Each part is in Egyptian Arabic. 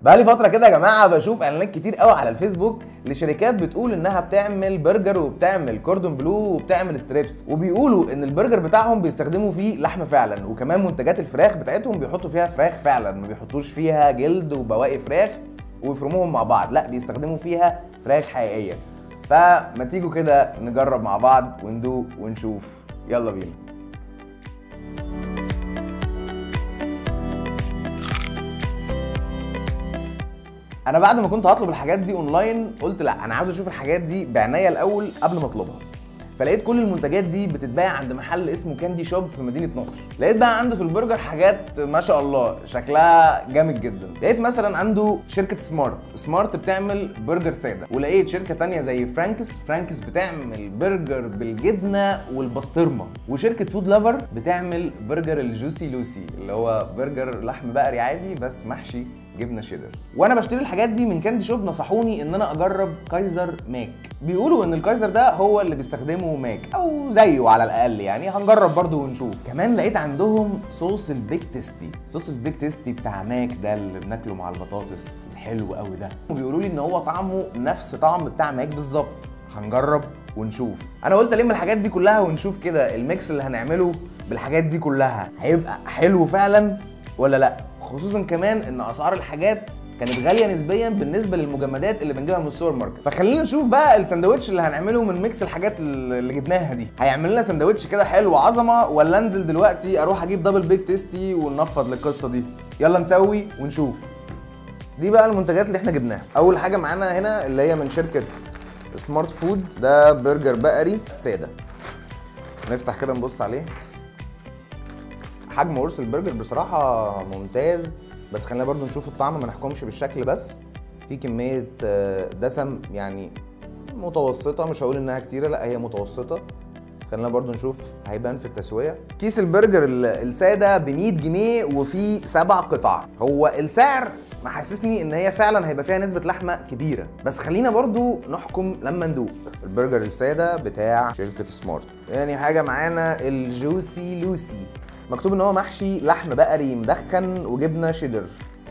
بقالي فتره كده يا جماعه بشوف اعلانات كتير قوي على الفيسبوك لشركات بتقول انها بتعمل برجر وبتعمل كوردون بلو وبتعمل ستريبس وبيقولوا ان البرجر بتاعهم بيستخدموا فيه لحم فعلا وكمان منتجات الفراخ بتاعتهم بيحطوا فيها فراخ فعلا ما بيحطوش فيها جلد وبواقي فراخ ويفرموهم مع بعض لا بيستخدموا فيها فراخ حقيقيه فما تيجوا كده نجرب مع بعض وندوق ونشوف يلا بينا انا بعد ما كنت هطلب الحاجات دي اونلاين قلت لا انا عاوز اشوف الحاجات دي بعناية الاول قبل ما اطلبها فلقيت كل المنتجات دي بتتباع عند محل اسمه كاندي شوب في مدينه نصر لقيت بقى عنده في البرجر حاجات ما شاء الله شكلها جامد جدا لقيت مثلا عنده شركه سمارت سمارت بتعمل برجر ساده ولقيت شركه تانية زي فرانكس فرانكس بتعمل برجر بالجبنه والبسطرمه وشركه فود لافر بتعمل برجر الجوسي لوسي اللي هو برجر لحم بقري عادي بس محشي جبنه شيدر وانا بشتري الحاجات دي من كاندي شوب نصحوني ان انا اجرب كايزر ماك بيقولوا ان الكايزر ده هو اللي بيستخدمه ماك او زيه على الاقل يعني هنجرب برضو ونشوف كمان لقيت عندهم صوص البيك تيستي صوص البيك تيستي بتاع ماك ده اللي بناكله مع البطاطس الحلو قوي ده وبيقولوا لي ان هو طعمه نفس طعم بتاع ماك بالظبط هنجرب ونشوف انا قلت الم الحاجات دي كلها ونشوف كده الميكس اللي هنعمله بالحاجات دي كلها هيبقى حلو فعلا ولا لا خصوصا كمان ان اسعار الحاجات كانت غاليه نسبيا بالنسبه للمجمدات اللي بنجيبها من السوبر ماركت فخلينا نشوف بقى الساندوتش اللي هنعمله من ميكس الحاجات اللي جبناها دي هيعمل لنا ساندوتش كده حلو عظمه ولا انزل دلوقتي اروح اجيب دبل بيك تيستي وننفض للقصه دي يلا نسوي ونشوف دي بقى المنتجات اللي احنا جبناها اول حاجه معانا هنا اللي هي من شركه سمارت فود ده برجر بقري ساده نفتح كده نبص عليه حجم قرص البرجر بصراحه ممتاز بس خلينا برضو نشوف الطعم ما نحكمش بالشكل بس في كميه دسم يعني متوسطه مش هقول انها كتيره لا هي متوسطه خلينا برضو نشوف هيبان في التسويه كيس البرجر الساده ب 100 جنيه وفيه سبع قطع هو السعر محسسني ان هي فعلا هيبقى فيها نسبه لحمه كبيره بس خلينا برضو نحكم لما ندوق البرجر الساده بتاع شركه سمارت يعني حاجه معانا الجوسي لوسي مكتوب ان هو محشي لحم بقري مدخن وجبنه شيدر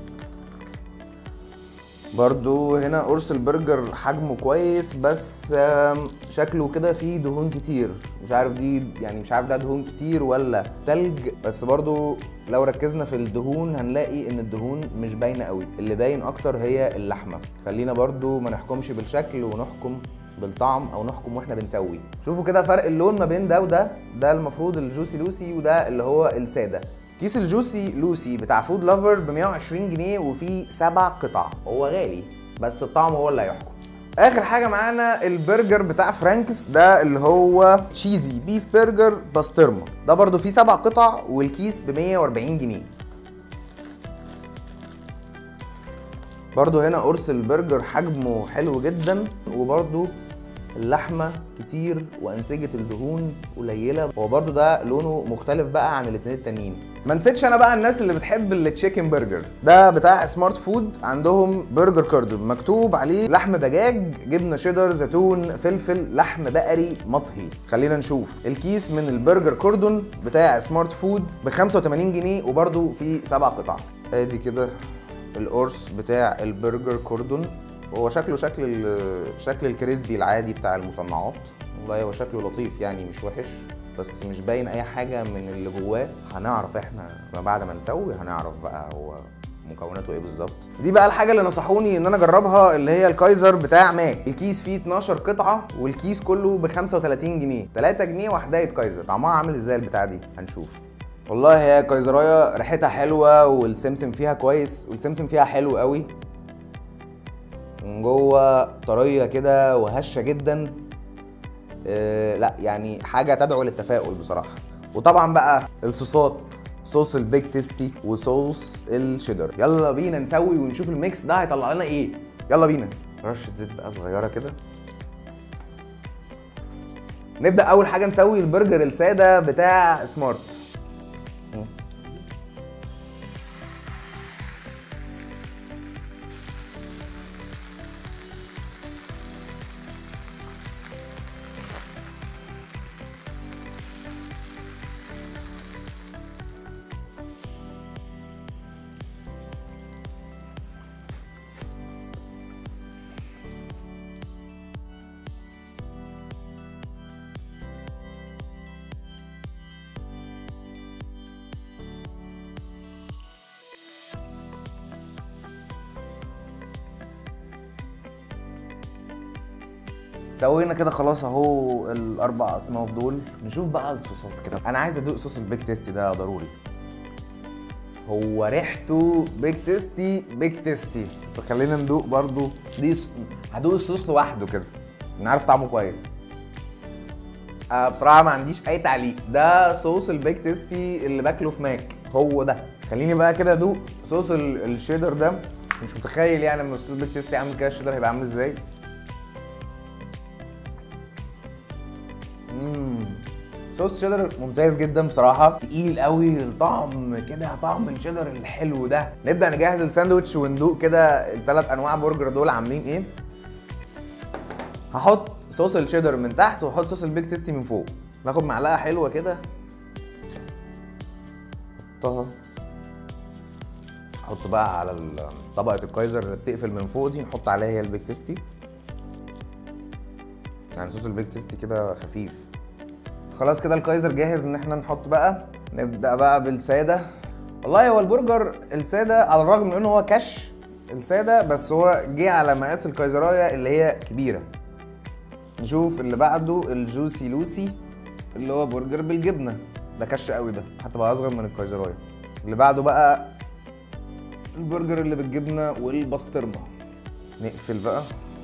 برضو هنا قرص البرجر حجمه كويس بس شكله كده فيه دهون كتير مش عارف دي يعني مش عارف ده دهون كتير ولا تلج بس برضو لو ركزنا في الدهون هنلاقي ان الدهون مش باينه قوي اللي باين اكتر هي اللحمه خلينا برضو ما نحكمش بالشكل ونحكم بالطعم او نحكم واحنا بنسوي شوفوا كده فرق اللون ما بين ده وده ده المفروض الجوسي لوسي وده اللي هو الساده كيس الجوسي لوسي بتاع فود لافر ب 120 جنيه وفيه سبع قطع هو غالي بس الطعم هو اللي هيحكم اخر حاجه معانا البرجر بتاع فرانكس ده اللي هو تشيزي بيف برجر بسطرمه ده برضو فيه سبع قطع والكيس ب 140 جنيه برضو هنا قرص البرجر حجمه حلو جدا وبرضو اللحمه كتير وانسجه الدهون قليله هو برضو ده لونه مختلف بقى عن الاتنين التانيين ما نسيتش انا بقى الناس اللي بتحب التشيكن برجر ده بتاع سمارت فود عندهم برجر كاردون مكتوب عليه لحم دجاج جبنه شيدر زيتون فلفل لحم بقري مطهي خلينا نشوف الكيس من البرجر كوردون بتاع سمارت فود ب 85 جنيه وبرضو فيه سبع قطع ادي كده القرص بتاع البرجر كوردون هو شكله شكل شكل الكريسبي العادي بتاع المصنعات والله هو شكله لطيف يعني مش وحش بس مش باين اي حاجه من اللي جواه هنعرف احنا بعد ما نسوي هنعرف بقى هو مكوناته ايه بالظبط دي بقى الحاجه اللي نصحوني ان انا اجربها اللي هي الكايزر بتاع ماك الكيس فيه 12 قطعه والكيس كله ب 35 جنيه 3 جنيه وحدايه كايزر طعمها عامل ازاي البتاع دي هنشوف والله هي كايزرايه ريحتها حلوه والسمسم فيها كويس والسمسم فيها حلو قوي من جوه طريه كده وهشه جدا آه لا يعني حاجه تدعو للتفاؤل بصراحه وطبعا بقى الصوصات صوص البيك تيستي وصوص الشيدر يلا بينا نسوي ونشوف الميكس ده هيطلع لنا ايه يلا بينا رشه زيت بقى صغيره كده نبدا اول حاجه نسوي البرجر الساده بتاع سمارت سوينا كده خلاص اهو الاربع اصناف دول نشوف بقى الصوصات كده انا عايز ادوق صوص البيك تيستي ده ضروري هو ريحته بيك تيستي بيك تيستي بس خلينا ندوق برضو دي ص- هدوق الصوص لوحده كده انا عارف طعمه كويس آه بصراحه ما عنديش اي تعليق ده صوص البيك تيستي اللي باكله في ماك هو ده خليني بقى كده ادوق صوص ال- الشيدر ده مش متخيل يعني لما صوص البيك تيستي عامل كده الشيدر هيبقى عامل ازاي مم. صوص شيدر ممتاز جدا بصراحه تقيل قوي الطعم كده طعم الشيدر الحلو ده نبدا نجهز الساندوتش وندوق كده الثلاث انواع برجر دول عاملين ايه هحط صوص الشيدر من تحت واحط صوص البيك تيستي من فوق ناخد معلقه حلوه كده نحطها نحط بقى على ال- طبقه الكايزر اللي بتقفل من فوق دي نحط عليها هي البيك تيستي يعني صوص البيك تيستي كده خفيف خلاص كده الكايزر جاهز ان احنا نحط بقى نبدا بقى بالساده والله هو البرجر الساده على الرغم من انه هو كش الساده بس هو جه على مقاس الكايزرايه اللي هي كبيره نشوف اللي بعده الجوسي لوسي اللي هو برجر بالجبنه ده كش قوي ده حتى بقى اصغر من الكايزرايه اللي بعده بقى البرجر اللي بالجبنه والبسطرمه نقفل بقى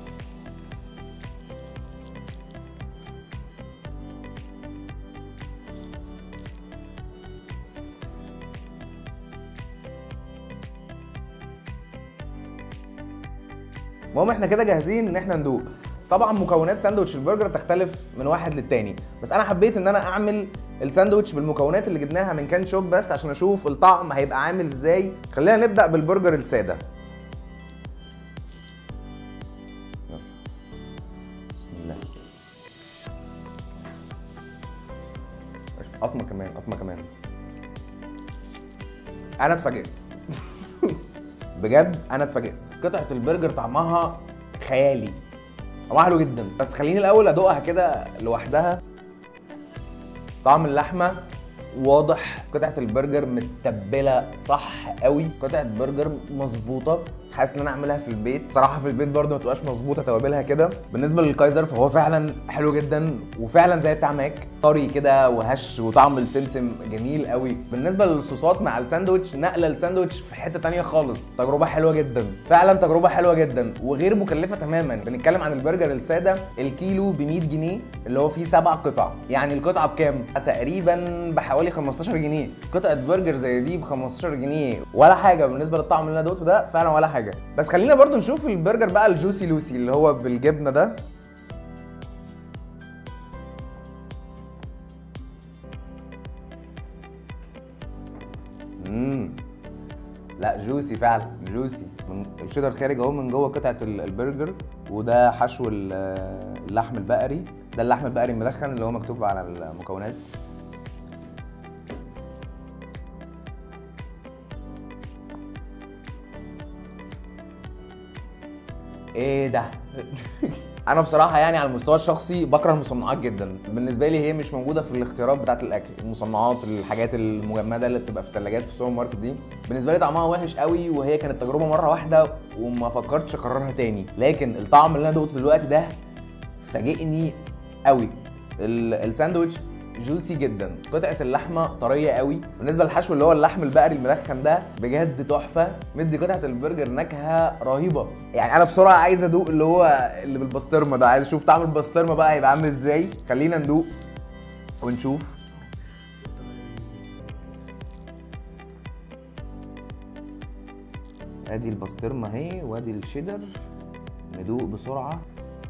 المهم احنا كده جاهزين ان احنا ندوق طبعا مكونات ساندوتش البرجر تختلف من واحد للتاني بس انا حبيت ان انا اعمل الساندوتش بالمكونات اللي جبناها من كان شوب بس عشان اشوف الطعم هيبقى عامل ازاي خلينا نبدا بالبرجر الساده يلا. بسم الله قطمه كمان قطمه كمان انا اتفاجئت بجد انا اتفاجئت قطعه البرجر طعمها خيالي طعمها حلو جدا بس خليني الاول ادوقها كده لوحدها طعم اللحمه واضح قطعه البرجر متبله صح قوي قطعه برجر مظبوطه حاسس ان انا اعملها في البيت بصراحه في البيت برضه ما تبقاش مظبوطه توابلها كده بالنسبه للكايزر فهو فعلا حلو جدا وفعلا زي بتاع ماك طري كده وهش وطعم السمسم جميل قوي بالنسبه للصوصات مع الساندوتش نقله الساندوتش في حته تانية خالص تجربه حلوه جدا فعلا تجربه حلوه جدا وغير مكلفه تماما بنتكلم عن البرجر الساده الكيلو ب 100 جنيه اللي هو فيه سبع قطع يعني القطعه بكام تقريبا بحوالي 15 جنيه قطعه برجر زي دي ب 15 جنيه ولا حاجه بالنسبه للطعم اللي انا دوقته ده فعلا ولا حاجه بس خلينا برضو نشوف البرجر بقى الجوسي لوسي اللي هو بالجبنه ده امم لا جوسي فعلا جوسي من الشيدر خارج اهو من جوه قطعه ال- البرجر وده حشو ال- اللحم البقري ده اللحم البقري المدخن اللي هو مكتوب على المكونات ايه ده انا بصراحه يعني على المستوى الشخصي بكره المصنعات جدا بالنسبه لي هي مش موجوده في الاختيارات بتاعه الاكل المصنعات الحاجات المجمده اللي بتبقى في الثلاجات في السوبر ماركت دي بالنسبه لي طعمها وحش قوي وهي كانت تجربه مره واحده وما فكرتش اكررها تاني لكن الطعم اللي انا دقته دلوقتي ده فاجئني قوي ال- الساندوتش جوسي جدا قطعه اللحمه طريه قوي بالنسبه للحشو اللي هو اللحم البقري المدخن ده بجد تحفه مدي قطعه البرجر نكهه رهيبه يعني انا بسرعه عايز ادوق اللي هو اللي بالبسطرمه ده عايز اشوف طعم البسطرمه بقى هيبقى عامل ازاي خلينا ندوق ونشوف ادي البسطرمه اهي وادي الشيدر ندوق بسرعه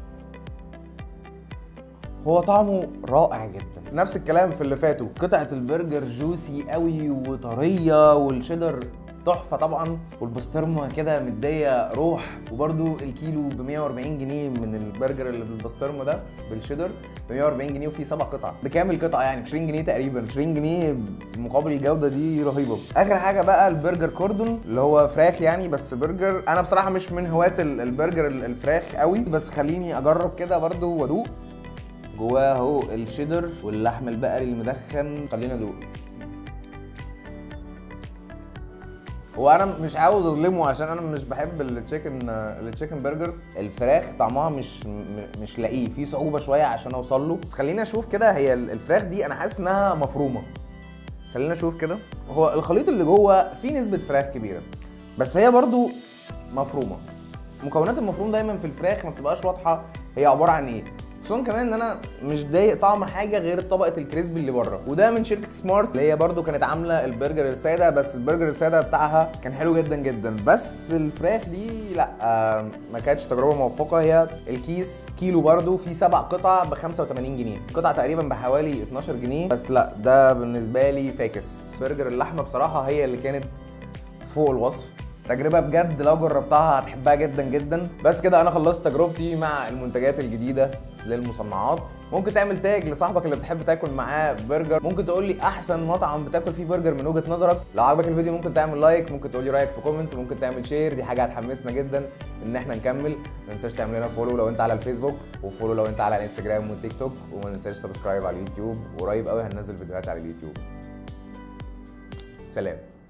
هو طعمه رائع جدا نفس الكلام في اللي فاتوا قطعه البرجر جوسي قوي وطريه والشيدر تحفه طبعا والبسطرمه كده مديه روح وبرده الكيلو ب 140 جنيه من البرجر اللي بالبسطرمه ده بالشيدر ب 140 جنيه وفيه سبع قطع بكام القطعه يعني 20 جنيه تقريبا 20 جنيه مقابل الجوده دي رهيبه اخر حاجه بقى البرجر كوردون اللي هو فراخ يعني بس برجر انا بصراحه مش من هواة ال- البرجر ال- الفراخ قوي بس خليني اجرب كده برضو وادوق جواه اهو الشيدر واللحم البقري المدخن خلينا ندوق وانا مش عاوز اظلمه عشان انا مش بحب التشيكن التشيكن برجر الفراخ طعمها مش م- مش لاقيه في صعوبه شويه عشان اوصل له بس خليني اشوف كده هي ال- الفراخ دي انا حاسس انها مفرومه خلينا نشوف كده هو الخليط اللي جوه فيه نسبه فراخ كبيره بس هي برضو مفرومه مكونات المفروم دايما في الفراخ ما بتبقاش واضحه هي عباره عن ايه خصوصا كمان ان انا مش ضايق طعم حاجه غير طبقه الكريسبي اللي بره وده من شركه سمارت اللي هي برضو كانت عامله البرجر الساده بس البرجر الساده بتاعها كان حلو جدا جدا بس الفراخ دي لا آه، ما كانتش تجربه موفقه هي الكيس كيلو برضو فيه سبع قطع ب 85 جنيه قطعه تقريبا بحوالي 12 جنيه بس لا ده بالنسبه لي فاكس برجر اللحمه بصراحه هي اللي كانت فوق الوصف تجربة بجد لو جربتها هتحبها جدا جدا بس كده انا خلصت تجربتي مع المنتجات الجديدة للمصنعات ممكن تعمل تاج لصاحبك اللي بتحب تاكل معاه برجر ممكن تقول لي احسن مطعم بتاكل فيه برجر من وجهة نظرك لو عجبك الفيديو ممكن تعمل لايك ممكن تقول لي رايك في كومنت ممكن تعمل شير دي حاجة هتحمسنا جدا ان احنا نكمل ما تنساش تعمل لنا فولو لو انت على الفيسبوك وفولو لو انت على الانستجرام والتيك توك وما تنساش سبسكرايب على اليوتيوب وقريب قوي هننزل فيديوهات على اليوتيوب سلام